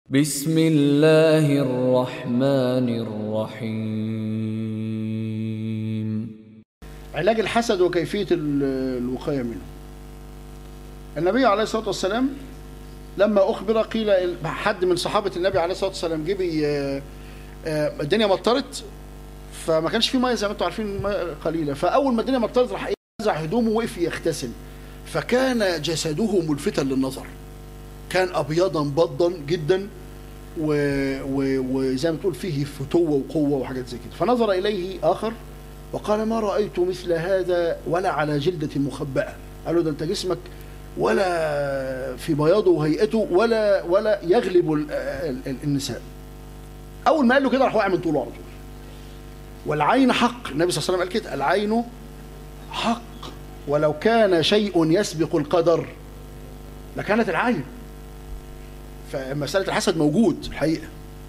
بسم الله الرحمن الرحيم علاج الحسد وكيفية ال- الوقاية منه النبي عليه الصلاة والسلام لما أخبر قيل ال- حد من صحابة النبي عليه الصلاة والسلام جه بي- آه، آه، الدنيا مطرت فما كانش في ميه زي ما انتم عارفين ميه قليله فاول ما الدنيا مطرت راح إيه؟ نزع هدومه وقف يغتسل فكان جسده ملفتا للنظر كان ابيضا بضا جدا و... و... وزي ما تقول فيه فتوه وقوه وحاجات زي كده فنظر اليه اخر وقال ما رايت مثل هذا ولا على جلده مخبأه قال له ده انت جسمك ولا في بياضه وهيئته ولا ولا يغلب ال... ال... ال... النساء اول ما قال له كده راح واقع من طوله على طول والعين حق النبي صلى الله عليه وسلم قال كده العين حق ولو كان شيء يسبق القدر لكانت العين فمسألة الحسد موجود الحقيقة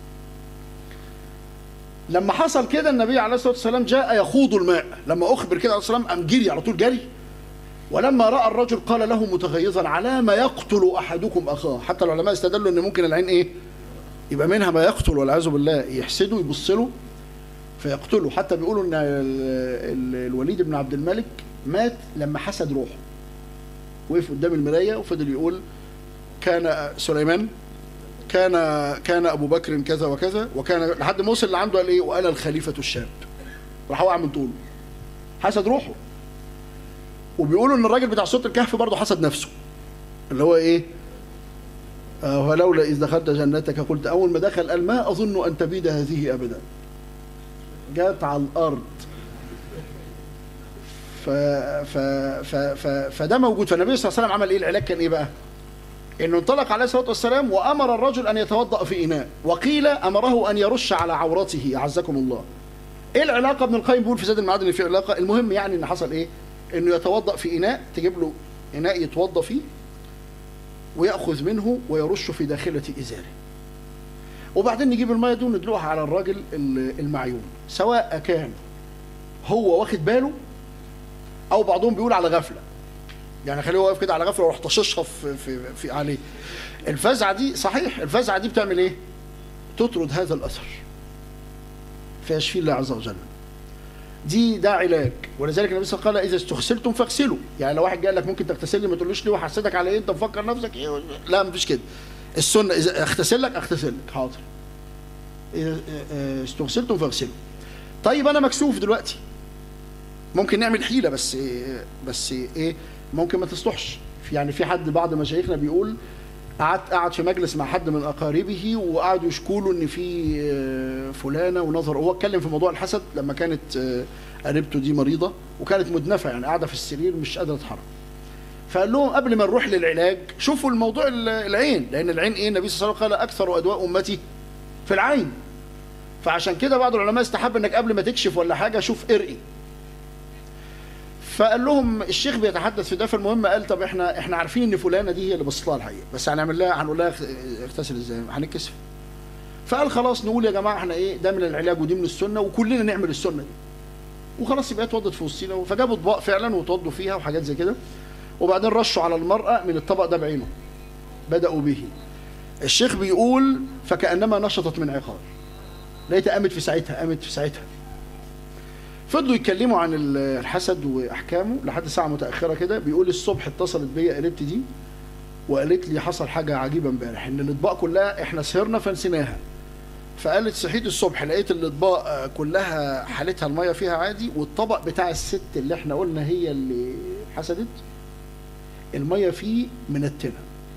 لما حصل كده النبي عليه الصلاة والسلام جاء يخوض الماء لما أخبر كده عليه الصلاة والسلام قام جري على طول جري ولما رأى الرجل قال له متغيظا على ما يقتل أحدكم أخاه حتى العلماء استدلوا أن ممكن العين إيه يبقى منها ما يقتل والعياذ بالله يحسده يبص له فيقتله حتى بيقولوا ان ال- ال- الوليد بن عبد الملك مات لما حسد روحه وقف قدام المرايه وفضل يقول كان سليمان كان كان ابو بكر كذا وكذا وكان لحد ما وصل اللي عنده قال ايه وانا الخليفه الشاب راح وقع من طوله حسد روحه وبيقولوا ان الراجل بتاع صوت الكهف برضه حسد نفسه اللي هو ايه آه، ولولا اذ دخلت جنتك قلت اول ما دخل قال ما اظن ان تبيد هذه ابدا جات على الارض ف ف ف ف فده موجود فالنبي صلى الله عليه وسلم عمل ايه العلاج كان ايه بقى انه انطلق عليه الصلاه والسلام وامر الرجل ان يتوضا في اناء وقيل امره ان يرش على عورته اعزكم الله ايه العلاقه ابن القيم بيقول في زاد المعاد ان في علاقه المهم يعني ان حصل ايه انه يتوضا في اناء تجيب له اناء يتوضا فيه وياخذ منه ويرش في داخله ازاره وبعدين نجيب الميه دي وندلقها على الراجل ال- المعيون سواء كان هو واخد باله او بعضهم بيقول على غفله يعني خليه واقف كده على غفله وراح طششها في, في, في عليه الفزعه دي صحيح الفزعه دي بتعمل ايه تطرد هذا الاثر فيشفي الله عز وجل دي ده علاج ولذلك النبي صلى الله عليه وسلم قال اذا استغسلتم فاغسلوا يعني لو واحد قال لك ممكن تغتسل لي ما تقولوش ليه وحسدك على ايه انت مفكر نفسك ايه لا مفيش كده السنه اذا اغتسل لك اغتسل لك حاضر إذا آه، استغسلتم فاغسلوا طيب انا مكسوف دلوقتي ممكن نعمل حيله بس بس ايه ممكن ما تصلحش في- يعني في حد بعض مشايخنا بيقول قعدت قعد في مجلس مع حد من اقاربه وقعدوا يشكوا له ان في آه، فلانه ونظر هو اتكلم في موضوع الحسد لما كانت آه، قريبته دي مريضه وكانت مدنفه يعني قاعده في السرير مش قادره تتحرك فقال لهم قبل ما نروح للعلاج شوفوا الموضوع ال- العين لان العين ايه النبي صلى الله عليه وسلم قال اكثر ادواء امتي في العين فعشان كده بعض العلماء استحب انك قبل ما تكشف ولا حاجه شوف ارقي فقال لهم الشيخ بيتحدث في ده فالمهم قال طب احنا احنا عارفين ان فلانه دي هي اللي بصت لها الحقيقه بس هنعمل لها هنقول لها اغت- اغتسل ازاي هنتكسف فقال خلاص نقول يا جماعه احنا ايه ده من العلاج ودي من السنه وكلنا نعمل السنه دي وخلاص يبقى اتوضت في وسطينا فجابوا اطباق فعلا وتوضوا فيها وحاجات زي كده وبعدين رشوا على المراه من الطبق ده بعينه بداوا به الشيخ بيقول فكانما نشطت من عقار لقيتها قامت في ساعتها قامت في ساعتها فضلوا يتكلموا عن ال- الحسد واحكامه لحد ساعه متاخره كده بيقول الصبح اتصلت بيا قريبتي دي وقالت لي حصل حاجه عجيبه امبارح ان الاطباق كلها احنا سهرنا فنسيناها فقالت صحيت الصبح لقيت الاطباق آه، كلها حالتها الميه فيها عادي والطبق بتاع الست اللي احنا قلنا هي اللي حسدت الميه فيه منتنه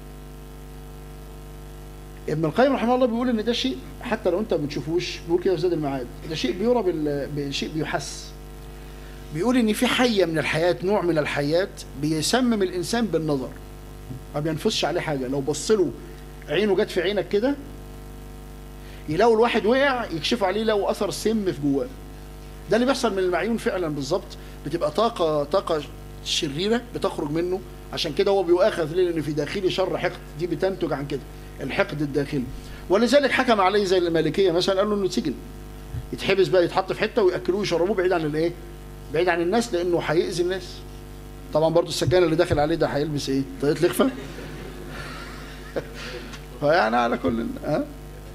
ابن القيم رحمه الله بيقول ان ده شيء حتى لو انت ما بتشوفوش بيقول كده في زاد المعاد ده شيء بيرى بال- بشيء بيحس بيقول ان في حيه من الحياه نوع من الحيات بيسمم الانسان بالنظر ما بينفذش عليه حاجه لو بص له عينه جت في عينك كده يلاقوا الواحد وقع يكشفوا عليه لو اثر سم في جواه ده اللي بيحصل من المعيون فعلا بالظبط بتبقى طاقه طاقه شريره بتخرج منه عشان كده هو بيؤاخذ ليه لان في داخله شر حقد دي بتنتج عن كده الحقد الداخلي ولذلك حكم عليه زي المالكيه مثلا قال له انه سجن يتحبس بقى يتحط في حته وياكلوه ويشربوه بعيد عن الايه بعيد عن الناس لانه هيأذي الناس طبعا برضو السجان اللي داخل عليه ده هيلبس ايه طاقية لخفه فيعني على كل ها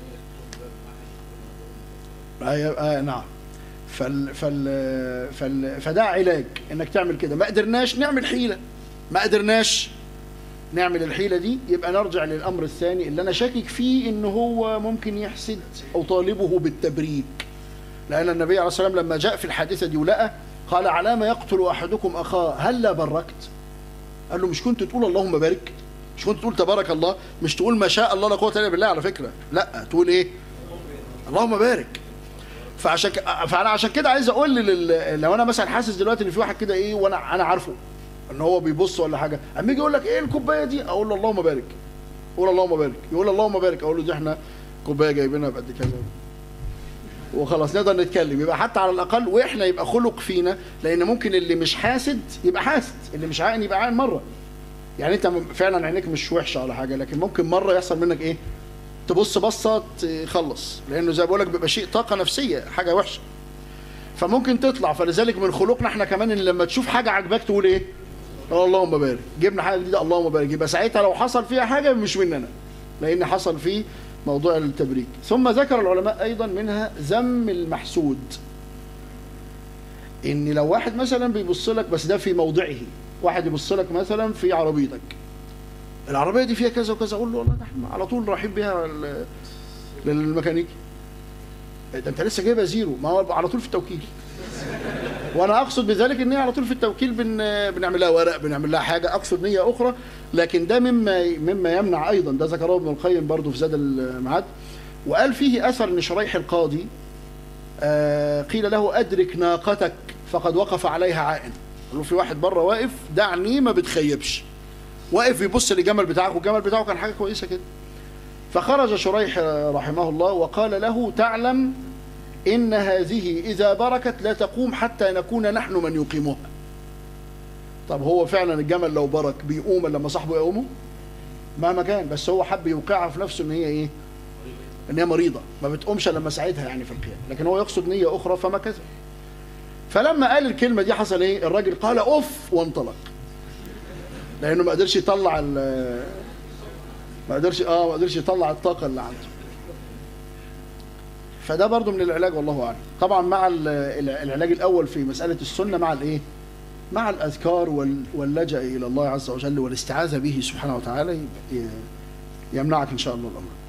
أيوة آه نعم فال فال فال فده علاج انك تعمل كده ما قدرناش نعمل حيله ما قدرناش نعمل الحيله دي يبقى نرجع للامر الثاني اللي انا شاكك فيه ان هو ممكن يحسد او طالبه بالتبريك لان النبي عليه الصلاه والسلام لما جاء في الحادثه دي ولقى قال على ما يقتل احدكم اخاه هلا بركت قال له مش كنت تقول اللهم بارك مش كنت تقول تبارك الله مش تقول ما شاء الله لا قوه الا بالله على فكره لا تقول ايه اللهم بارك فعشان ك... فانا عشان كده عايز اقول لل... لو انا مثلا حاسس دلوقتي ان في واحد كده ايه وانا انا عارفه ان هو بيبص ولا حاجه اما يجي يقول لك ايه الكوبايه دي اقول له اللهم بارك قول اللهم بارك يقول اللهم بارك اقول له دي احنا كوبايه جايبينها بقد كذا وخلاص نقدر نتكلم يبقى حتى على الاقل واحنا يبقى خلق فينا لان ممكن اللي مش حاسد يبقى حاسد اللي مش عاين يبقى عاين مره يعني انت فعلا عينيك مش وحشه ولا حاجه لكن ممكن مره يحصل منك ايه تبص بصه تخلص لانه زي ما بقول لك بيبقى شيء طاقه نفسيه حاجه وحشه فممكن تطلع فلذلك من خلقنا احنا كمان ان لما تشوف حاجه عجباك تقول ايه اللهم بارك جبنا حاجه جديده اللهم بارك يبقى ساعتها لو حصل فيها حاجه مش مننا لان حصل فيه موضوع التبريك ثم ذكر العلماء ايضا منها ذم المحسود ان لو واحد مثلا بيبص لك بس ده في موضعه واحد يبص لك مثلا في عربيتك العربيه دي فيها كذا وكذا اقول له والله ده احنا على طول رايحين بيها ال- للميكانيكي ده انت لسه جايبها زيرو ما هو على طول في التوكيل وانا اقصد بذلك ان هي على طول في التوكيل بن بنعمل لها ورق بنعمل لها حاجه اقصد نيه اخرى لكن ده مما مما يمنع ايضا ده ذكره ابن القيم برضه في زاد المعاد وقال فيه اثر ان شريح القاضي آه، قيل له ادرك ناقتك فقد وقف عليها عائن قال له في واحد بره واقف دعني ما بتخيبش واقف بيبص للجمل بتاعك والجمل بتاعه كان حاجه كويسه كده فخرج شريح رحمه الله وقال له تعلم إن هذه إذا بركت لا تقوم حتى نكون نحن من يقيمها طب هو فعلا الجمل لو برك بيقوم إلا لما صاحبه يقومه مهما كان بس هو حب يوقعها في نفسه ان هي ايه ان هي مريضه ما بتقومش إلا لما ساعدها يعني في القيام لكن هو يقصد نيه اخرى فما كذب فلما قال الكلمه دي حصل ايه الراجل قال اوف وانطلق لانه ما قدرش يطلع ال- ما قدرش اه ما قدرش يطلع الطاقه اللي عنده فده برضو من العلاج والله اعلم طبعا مع ال- ال- العلاج الاول في مساله السنه مع الايه مع الاذكار وال- واللجا الى الله عز وجل والاستعاذه به سبحانه وتعالى ي- يمنعك ان شاء الله الامر